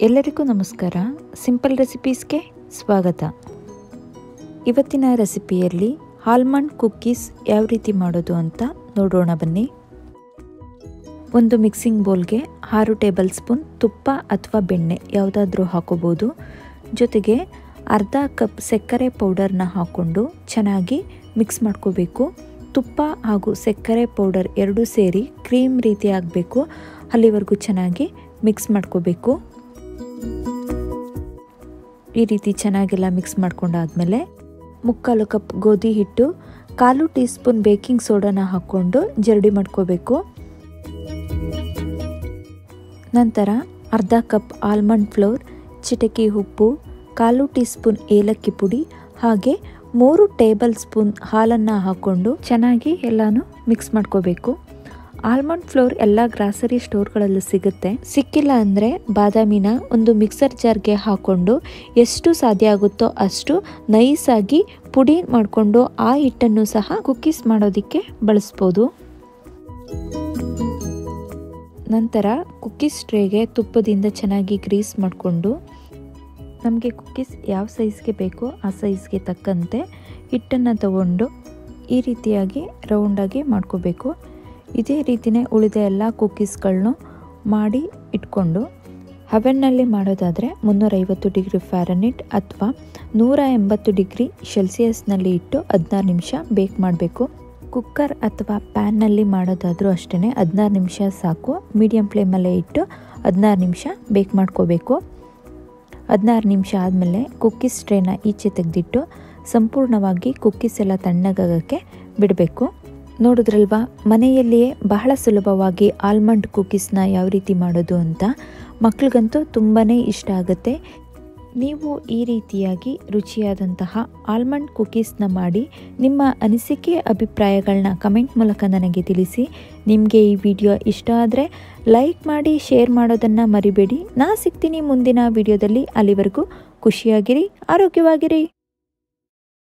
ಎಲ್ಲರಿಗೂ ನಮಸ್ಕಾರ ಸಿಂಪಲ್ ರೆಸಿಪೀಸ್ಗೆ ಸ್ವಾಗತ ಇವತ್ತಿನ ರೆಸಿಪಿಯಲ್ಲಿ ಆಲ್ಮಂಡ್ ಕುಕ್ಕೀಸ್ ಯಾವ ರೀತಿ ಮಾಡೋದು ಅಂತ ನೋಡೋಣ ಬನ್ನಿ ಒಂದು ಮಿಕ್ಸಿಂಗ್ ಬೌಲ್ಗೆ ಆರು ಟೇಬಲ್ ಸ್ಪೂನ್ ತುಪ್ಪ ಅಥವಾ ಬೆಣ್ಣೆ ಯಾವುದಾದ್ರೂ ಹಾಕೋಬೋದು ಜೊತೆಗೆ ಅರ್ಧ ಕಪ್ ಸಕ್ಕರೆ ಪೌಡರ್ನ ಹಾಕ್ಕೊಂಡು ಚೆನ್ನಾಗಿ ಮಿಕ್ಸ್ ಮಾಡ್ಕೋಬೇಕು ತುಪ್ಪ ಹಾಗೂ ಸಕ್ಕರೆ ಪೌಡರ್ ಎರಡೂ ಸೇರಿ ಕ್ರೀಮ್ ರೀತಿ ಆಗಬೇಕು ಅಲ್ಲಿವರೆಗೂ ಚೆನ್ನಾಗಿ ಮಿಕ್ಸ್ ಮಾಡ್ಕೋಬೇಕು ಈ ರೀತಿ ಚೆನ್ನಾಗೆಲ್ಲ ಮಿಕ್ಸ್ ಮಾಡ್ಕೊಂಡಾದ್ಮೇಲೆ ಮುಕ್ಕಾಲು ಕಪ್ ಗೋಧಿ ಹಿಟ್ಟು ಕಾಲು ಟೀ ಸ್ಪೂನ್ ಬೇಕಿಂಗ್ ಸೋಡಾನ ಹಾಕ್ಕೊಂಡು ಜರಡಿ ಮಾಡ್ಕೋಬೇಕು ನಂತರ ಅರ್ಧ ಕಪ್ ಆಲ್ಮಂಡ್ ಫ್ಲೋರ್ ಚಿಟಕಿ ಉಪ್ಪು ಕಾಲು ಟೀ ಸ್ಪೂನ್ ಏಲಕ್ಕಿ ಪುಡಿ ಹಾಗೆ ಮೂರು ಟೇಬಲ್ ಸ್ಪೂನ್ ಹಾಲನ್ನು ಹಾಕ್ಕೊಂಡು ಚೆನ್ನಾಗಿ ಎಲ್ಲಾನು ಮಿಕ್ಸ್ ಮಾಡ್ಕೋಬೇಕು ಆಲ್ಮಂಡ್ ಫ್ಲೋರ್ ಎಲ್ಲ ಗ್ರಾಸರಿ ಸ್ಟೋರ್ಗಳಲ್ಲೂ ಸಿಗುತ್ತೆ ಸಿಕ್ಕಿಲ್ಲ ಅಂದರೆ ಬಾದಾಮಿನ ಒಂದು ಮಿಕ್ಸರ್ ಜಾರ್ಗೆ ಹಾಕ್ಕೊಂಡು ಎಷ್ಟು ಸಾಧ್ಯ ಆಗುತ್ತೋ ಅಷ್ಟು ನೈಸಾಗಿ ಪುಡಿ ಮಾಡಿಕೊಂಡು ಆ ಹಿಟ್ಟನ್ನು ಸಹ ಕುಕ್ಕೀಸ್ ಮಾಡೋದಕ್ಕೆ ಬಳಸ್ಬೋದು ನಂತರ ಕುಕ್ಕೀಸ್ ಟ್ರೇಗೆ ತುಪ್ಪದಿಂದ ಚೆನ್ನಾಗಿ ಗ್ರೀಸ್ ಮಾಡಿಕೊಂಡು ನಮಗೆ ಕುಕ್ಕೀಸ್ ಯಾವ ಸೈಜ್ಗೆ ಬೇಕೋ ಆ ಸೈಜ್ಗೆ ತಕ್ಕಂತೆ ಹಿಟ್ಟನ್ನು ತಗೊಂಡು ಈ ರೀತಿಯಾಗಿ ರೌಂಡಾಗಿ ಮಾಡ್ಕೋಬೇಕು ಇದೇ ರೀತಿಯೇ ಉಳಿದ ಎಲ್ಲ ಕುಕ್ಕೀಸ್ಗಳನ್ನೂ ಮಾಡಿ ಇಟ್ಕೊಂಡು ಹವೆನ್ನಲ್ಲಿ ಮಾಡೋದಾದರೆ ಮುನ್ನೂರೈವತ್ತು ಡಿಗ್ರಿ ಫ್ಯಾರನಿಟ್ ಅಥವಾ ನೂರ ಎಂಬತ್ತು ಡಿಗ್ರಿ ಸೆಲ್ಸಿಯಸ್ನಲ್ಲಿ ಇಟ್ಟು ಹದಿನಾರು ನಿಮಿಷ ಬೇಕ್ ಮಾಡಬೇಕು ಕುಕ್ಕರ್ ಅಥವಾ ಪ್ಯಾನ್ನಲ್ಲಿ ಮಾಡೋದಾದರೂ ಅಷ್ಟೇ ಹದಿನಾರು ನಿಮಿಷ ಸಾಕು ಮೀಡಿಯಮ್ ಫ್ಲೇಮಲ್ಲೇ ಇಟ್ಟು ಹದಿನಾರು ನಿಮಿಷ ಬೇಕ್ ಮಾಡ್ಕೋಬೇಕು ಹದಿನಾರು ನಿಮಿಷ ಆದಮೇಲೆ ಕುಕ್ಕೀಸ್ ಟ್ರೇನ ಈಚೆ ತೆಗೆದಿಟ್ಟು ಸಂಪೂರ್ಣವಾಗಿ ಕುಕ್ಕೀಸ್ ಎಲ್ಲ ತಣ್ಣಗಾಗಕ್ಕೆ ಬಿಡಬೇಕು ನೋಡಿದ್ರಲ್ವಾ ಮನೆಯಲ್ಲಿಯೇ ಬಹಳ ಸುಲಭವಾಗಿ ಆಲ್ಮಂಡ್ ಕುಕ್ಕೀಸ್ನ ಯಾವ ರೀತಿ ಮಾಡೋದು ಅಂತ ಮಕ್ಳಿಗಂತೂ ತುಂಬಾ ಇಷ್ಟ ಆಗುತ್ತೆ ನೀವು ಈ ರೀತಿಯಾಗಿ ರುಚಿಯಾದಂತಹ ಆಲ್ಮಂಡ್ ಕುಕ್ಕೀಸ್ನ ಮಾಡಿ ನಿಮ್ಮ ಅನಿಸಿಕೆ ಅಭಿಪ್ರಾಯಗಳನ್ನ ಕಮೆಂಟ್ ಮೂಲಕ ನನಗೆ ತಿಳಿಸಿ ನಿಮಗೆ ಈ ವಿಡಿಯೋ ಇಷ್ಟ ಆದರೆ ಲೈಕ್ ಮಾಡಿ ಶೇರ್ ಮಾಡೋದನ್ನು ಮರಿಬೇಡಿ ನಾ ಸಿಗ್ತೀನಿ ಮುಂದಿನ ವಿಡಿಯೋದಲ್ಲಿ ಅಲ್ಲಿವರೆಗೂ ಖುಷಿಯಾಗಿರಿ ಆರೋಗ್ಯವಾಗಿರಿ